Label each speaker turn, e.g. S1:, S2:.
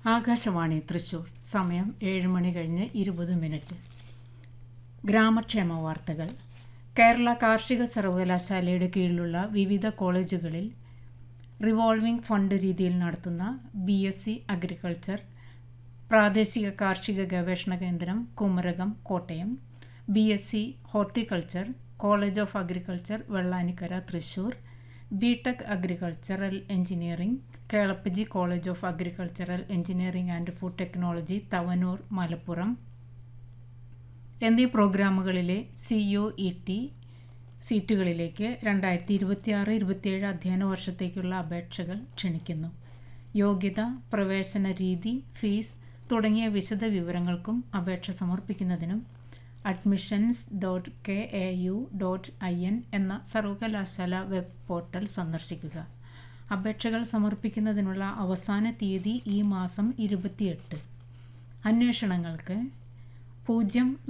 S1: ആകാശവാണി തൃശൂർ സമയം ഏഴ് മണി കഴിഞ്ഞ് ഇരുപത് മിനിറ്റ് ഗ്രാമക്ഷേമ വാർത്തകൾ കേരള കാർഷിക സർവകലാശാലയുടെ കീഴിലുള്ള വിവിധ കോളേജുകളിൽ റിവോൾവിംഗ് ഫണ്ട് രീതിയിൽ നടത്തുന്ന ബി എസ് സി അഗ്രികൾച്ചർ പ്രാദേശിക കാർഷിക ഗവേഷണ കേന്ദ്രം Kumarakom Kottayam B S C horticulture college of agriculture Vellanikkara Thrissur B tech agricultural engineering Kelappaji college of agricultural engineering and food technology Tavanur Malappuram എന്നീ പ്രോഗ്രാമുകളിലെ സി യു ഇ ടി സീറ്റുകളിലേക്ക് രണ്ടായിരത്തി ഇരുപത്തിയാറ് ഇരുപത്തിയേഴ് അധ്യയന വർഷത്തേക്കുള്ള അപേക്ഷകൾ ക്ഷണിക്കുന്നു യോഗ്യത പ്രവേശന രീതി ഫീസ് തുടങ്ങിയ വിശദ വിവരങ്ങൾക്കും അപേക്ഷ സമർപ്പിക്കുന്നതിനും admissions dot K A U dot I N എന്ന സർവകലാശാല വെബ് പോർട്ടൽ സന്ദർശിക്കുക അപേക്ഷകൾ സമർപ്പിക്കുന്നതിനുള്ള അവസാന തീയതി ഈ മാസം ഇരുപത്തിയെട്ട് അന്വേഷണങ്ങൾക്ക് പൂജ്യം